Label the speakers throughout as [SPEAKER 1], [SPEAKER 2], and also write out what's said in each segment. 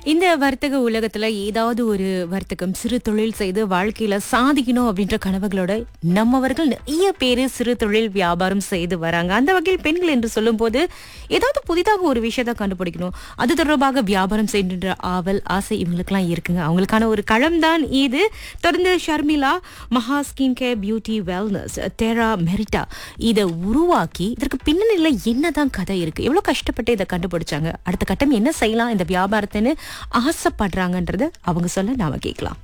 [SPEAKER 1] இந்த வர்த்தக உலகத்துல ஏதாவது ஒரு வர்த்தகம் சிறு தொழில் செய்து வாழ்க்கையில சாதிக்கணும் அப்படின்ற கனவுகளோட நம்மவர்கள் நிறைய பேரு சிறு தொழில் வியாபாரம் செய்து வராங்க அந்த வகையில் பெண்கள் என்று சொல்லும்போது ஏதாவது புதிதாக ஒரு விஷயத்தை கண்டுபிடிக்கணும் அது தொடர்பாக வியாபாரம் செய்கின்ற ஆவல் ஆசை இவங்களுக்கெல்லாம் இருக்குங்க அவங்களுக்கான ஒரு களம் தான் இது தொடர்ந்து Sharmila Maha skin care beauty wellness Theramerita இதை உருவாக்கி இதற்கு பின்னணியில் என்னதான் கதை இருக்கு எவ்வளவு கஷ்டப்பட்டு இதை கண்டுபிடிச்சாங்க அடுத்த கட்டம் என்ன செய்யலாம் இந்த வியாபாரத்தைன்னு ஆசைப்படுறாங்கன்றத அவங்க சொல்ல நாம கேட்கலாம்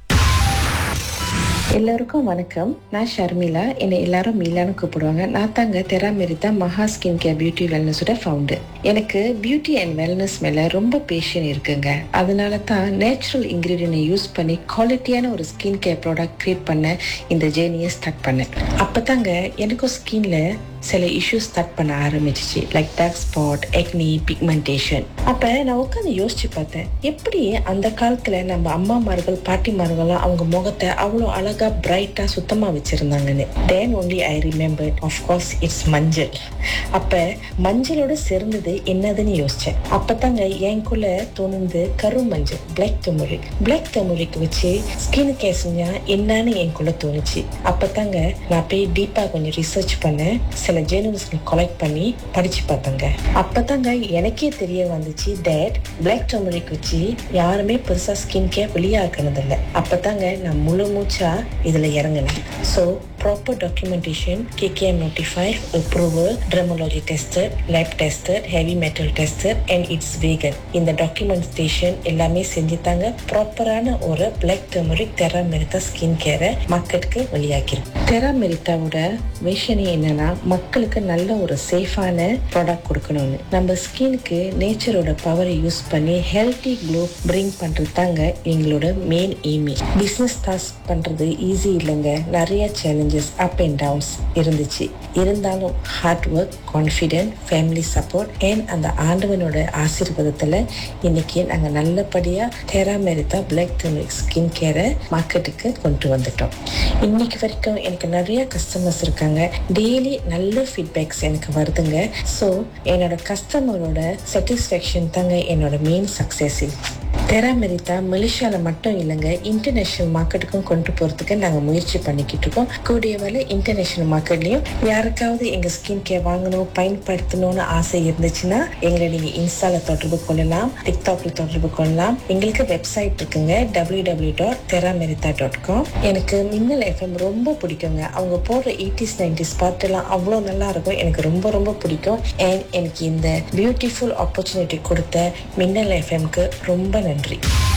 [SPEAKER 2] எல்லாருக்கும் வணக்கம் நான் ஷர்மிளா என்னை எல்லாரும் மீலான்னு கூப்பிடுவாங்க நான் தாங்க Theramerita Maha skin care beauty வெல்னஸோட ஃபவுண்டர் எனக்கு பியூட்டி அண்ட் வெல்னஸ் மேல ரொம்ப பேஷன் இருக்குங்க அதனால தான் நேச்சுரல் இன்கிரீடியனை யூஸ் பண்ணி குவாலிட்டியான ஒரு ஸ்கின் கேர் ப்ராடக்ட் கிரியேட் பண்ண இந்த ஜேர்னியை ஸ்டார்ட் பண்ணேன் அப்பதாங்க எனக்கும் ஸ்கின்ல சில இஷ்யூஸ் ஸ்டார்ட் பண்ண ஆரம்பிச்சிச்சு like dark spot acne pigmentation அப்ப நான் உட்காந்து யோசிச்சு பார்த்தேன் எப்படி அந்த காலத்துல நம்ம அம்மாமார்கள் பாட்டிமார்கள்லாம் அவங்க முகத்தை அவ்வளோ அழகா பிரைட்டா சுத்தமா வச்சிருந்தாங்கன்னு then only I remember course it's மஞ்சள் அப்ப மஞ்சளோட சேர்ந்தது என்னதுன்னு யோசிச்சேன் அப்பதாங்க எனக்குள்ள தோணுது கரு மஞ்சள் பிளாக் தமிழிக் பிளாக் தமிழிக்கு வச்சு ஸ்கின் கேர் செஞ்சா என்னன்னு எனக்குள்ள தோணுச்சு அப்பதாங்க நான் போய் டீப்பா கொஞ்சம் ரிசர்ச் பண்ணேன் சில ஜேர்னல்ஸ்ல கலெக்ட் பண்ணி படிச்சு பார்த்தேங்க அப்பதாங்க எனக்கே தெரிய வந்துச்சு தட் பிளாக் டர்மரிக் வச்சு யாருமே பெருசா ஸ்கின் கேர் வெளியாக்குனது இல்லை அப்பதாங்க நான் முழு மூச்சா இதுல இறங்கினேன் so proper documentation KKM notified approval dermatology tested lab tested heavy metal tested and it's vegan இந்த டாக்குமெண்டேஷன் எல்லாமே செஞ்சு தாங்க ப்ராப்பரான ஒரு பிளாக் டர்மரிக் தெராமெரித்தா ஸ்கின் கேரை மக்களுக்கு வெளியாக்கிருக்கு தெராமெரித்தாவோட விஷனே என்னன்னா மக்களுக்கு நல்ல ஒரு சேஃபான ப்ராடக்ட் கொடுக்கணும்னு நம்ம ஸ்கின்க்கு நேச்சரோட பவரை யூஸ் பண்ணி ஹெல்த்தி க்ளோ பிரிங் பண்றது தாங்க எங்களோட மெயின் எய்மி பிஸ்னஸ் ஸ்டார்ட் பண்றது ஈஸி இல்லைங்க நிறைய சேலஞ்சஸ் அப் அண்ட் டவுன்ஸ் இருந்துச்சு இருந்தாலும் hard work confident family support and அந்த ஆண்டவனோட ஆசீர்வாதத்துல இன்னைக்கு நாங்க நல்லபடியா தெராமெரித்தா பிளாக் டர்மரிக் ஸ்கின் கேரை மார்க்கெட்டுக்கு கொண்டு வந்துட்டோம் இன்னைக்கு வரைக்கும் எனக்கு நிறைய கஸ்டமர்ஸ் இருக்காங்க டெய்லி நல்ல ஃபீட்பேக்ஸ் எனக்கு வருதுங்க ஸோ என்னோட கஸ்டமரோட சாட்டிஸ்ஃபேக்ஷன் தாங்க என்னோட மெயின் சக்ஸஸ் தெராமெரித்தா மலேசியால மட்டும் இல்லைங்க இன்டர்நேஷனல் மார்க்கெட்டுக்கும் கொண்டு போறதுக்கு நாங்க முயற்சி பண்ணிக்கிட்டு இருக்கோம் கூடிய வேலை இன்டர்நேஷனல் மார்க்கெட்லயும் யாருக்காவது எங்க ஸ்கின் கேர் வாங்கணும் பயன்படுத்தணும்னு ஆசை இருந்துச்சுன்னா எங்களை நீங்க இன்ஸ்டால தொடர்பு கொள்ளலாம் டிக்டாக்ல தொடர்பு கொள்ளலாம் எங்களுக்கு வெப்சைட் இருக்குங்க W W dot Theramerita dot com எனக்கு மின்னல் எஃப்எம் ரொம்ப பிடிக்குங்க அவங்க போடுற எயிட்டிஸ் நைன்டிஸ் பாட்டெல்லாம் அவ்வளோ நல்லா இருக்கும் எனக்கு ரொம்ப ரொம்ப பிடிக்கும் அண்ட் எனக்கு இந்த பியூட்டிஃபுல் ஆப்பர்ச்சுனிட்டி கொடுத்த மின்னல் எஃப்எம்க்கு ரொம்ப நன்றி